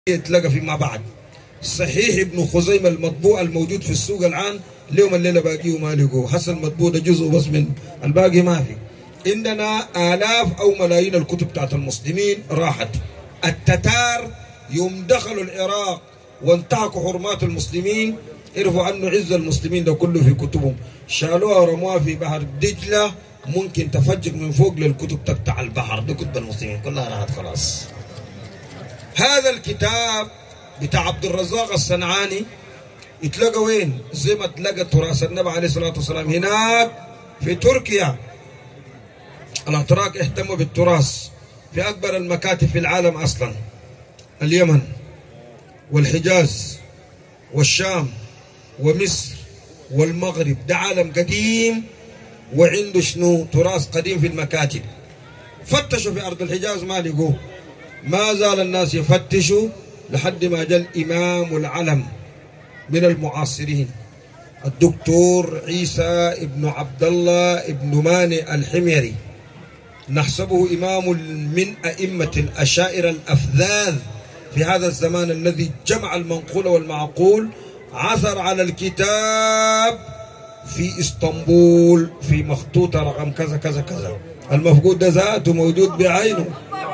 يتلقى فيما بعد صحيح ابن خزيمة المطبوع الموجود في السوق الآن اليوم الليلة باقيه ما لقوه حسن المطبوع ده جزء بس من الباقي ما في عندنا آلاف أو ملايين الكتب بتاعت المسلمين راحت التتار يوم دخلوا العراق وانتهكوا حرمات المسلمين عرفوا أنه عز المسلمين ده كله في كتبهم شالوها ورموها في بحر دجلة ممكن تفجر من فوق للكتب تبتع البحر ده كتب المسلمين كلها راحت خلاص هذا الكتاب بتاع عبد الرزاق الصنعاني يتلقى وين؟ زي ما تلقى تراث النبي عليه الصلاه والسلام هناك في تركيا الاتراك اهتموا بالتراث في اكبر المكاتب في العالم اصلا اليمن والحجاز والشام ومصر والمغرب ده عالم قديم وعنده شنو تراث قديم في المكاتب فتشوا في ارض الحجاز ما لقوه ما زال الناس يفتشوا لحد ما جاء الإمام العلم من المعاصرين الدكتور عيسى ابن عبد الله ابن مانع الحميري نحسبه إمام من أئمة الأشائر الأفذاذ في هذا الزمان الذي جمع المنقول والمعقول عثر على الكتاب في اسطنبول في مخطوطة رقم كذا كذا كذا المفقود ده ذاته موجود بعينه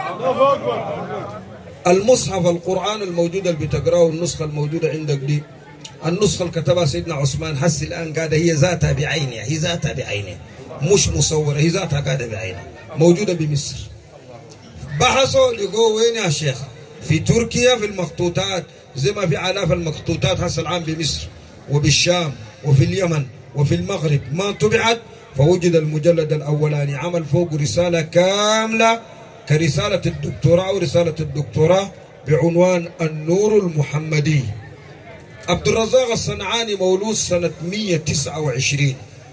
المصحف القرآن الموجود اللي بتقراه النسخة الموجودة عندك دي النسخة اللي كتبها سيدنا عثمان حس الآن قاعدة هي ذاتها بعينها هي ذاتها بعينها مش مصورة هي ذاتها قاعدة بعينها موجودة بمصر بحثوا لقوا وين يا شيخ في تركيا في المخطوطات زي ما في آلاف المخطوطات هسه الآن بمصر وبالشام وفي اليمن وفي المغرب ما طبعت فوجد المجلد الأولاني عمل فوق رسالة كاملة كرسالة الدكتوراه ورسالة الدكتوراه بعنوان النور المحمدي عبد الرزاق الصنعاني مولود سنة 129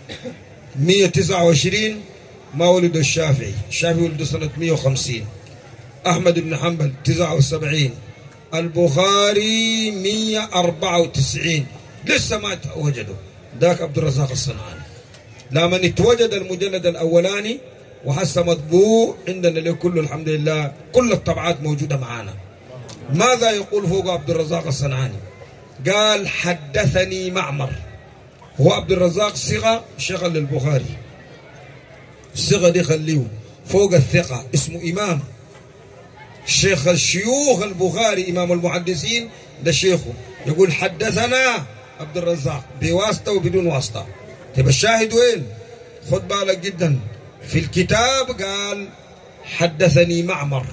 129 ما ولد الشافعي الشافعي ولد سنة 150 أحمد بن حنبل 79 البخاري 194 لسه ما وجدوا ذاك عبد الرزاق الصنعاني لما اتوجد المجلد الأولاني وهسه مطبوع عندنا له كله الحمد لله كل الطبعات موجودة معانا ماذا يقول فوق عبد الرزاق الصنعاني قال حدثني معمر هو عبد الرزاق صيغة شغل للبخاري الصيغة دي خليه فوق الثقة اسمه إمام شيخ الشيوخ البخاري إمام المحدثين ده شيخه يقول حدثنا عبد الرزاق بواسطة وبدون واسطة طيب الشاهد وين خد بالك جدا في الكتاب قال حدثني معمر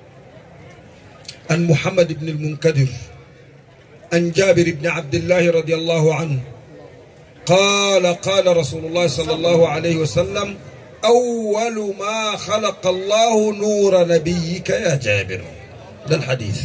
عن محمد بن المنكدر عن جابر بن عبد الله رضي الله عنه قال قال رسول الله صلى الله عليه وسلم أول ما خلق الله نور نبيك يا جابر ده الحديث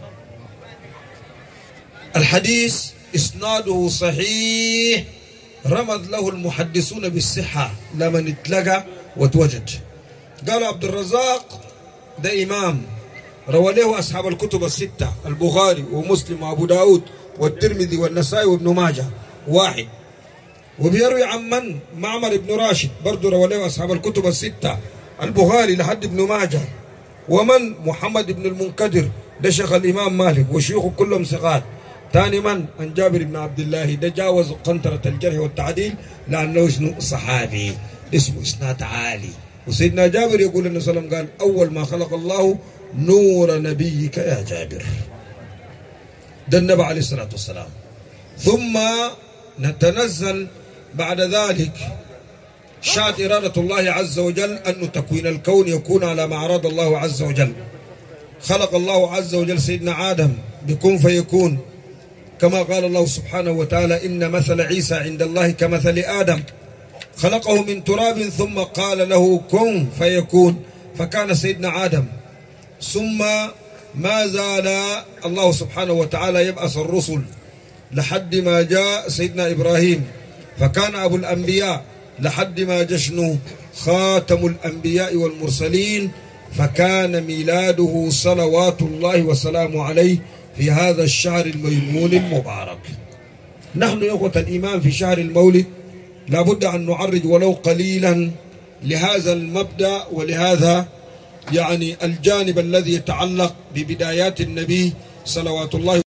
الحديث إسناده صحيح رمز له المحدثون بالصحة لما اتلقى وتوجد قال عبد الرزاق ده إمام روى له أصحاب الكتب الستة البخاري ومسلم وأبو داود والترمذي والنسائي وابن ماجه واحد وبيروي عن من معمر بن راشد برضه روى له أصحاب الكتب الستة البخاري لحد ابن ماجه ومن محمد بن المنكدر ده شيخ الإمام مالك وشيوخه كلهم ثقات ثاني من عن جابر بن عبد الله ده جاوز قنطرة الجرح والتعديل لأنه شنو صحابي اسمه إسناد عالي وسيدنا جابر يقول النبي صلى الله عليه وسلم قال أول ما خلق الله نور نبيك يا جابر ده النبي عليه الصلاة والسلام ثم نتنزل بعد ذلك شاءت إرادة الله عز وجل أن تكوين الكون يكون على ما أراد الله عز وجل خلق الله عز وجل سيدنا آدم بكون فيكون كما قال الله سبحانه وتعالى إن مثل عيسى عند الله كمثل آدم خلقه من تراب ثم قال له كن فيكون فكان سيدنا آدم ثم ما زال الله سبحانه وتعالى يبعث الرسل لحد ما جاء سيدنا إبراهيم فكان أبو الأنبياء لحد ما جشنه خاتم الأنبياء والمرسلين فكان ميلاده صلوات الله وسلامه عليه في هذا الشهر الميمون المبارك نحن يا الإيمان في شهر المولد لابد أن نعرج ولو قليلا لهذا المبدأ ولهذا يعني الجانب الذي يتعلق ببدايات النبي صلوات الله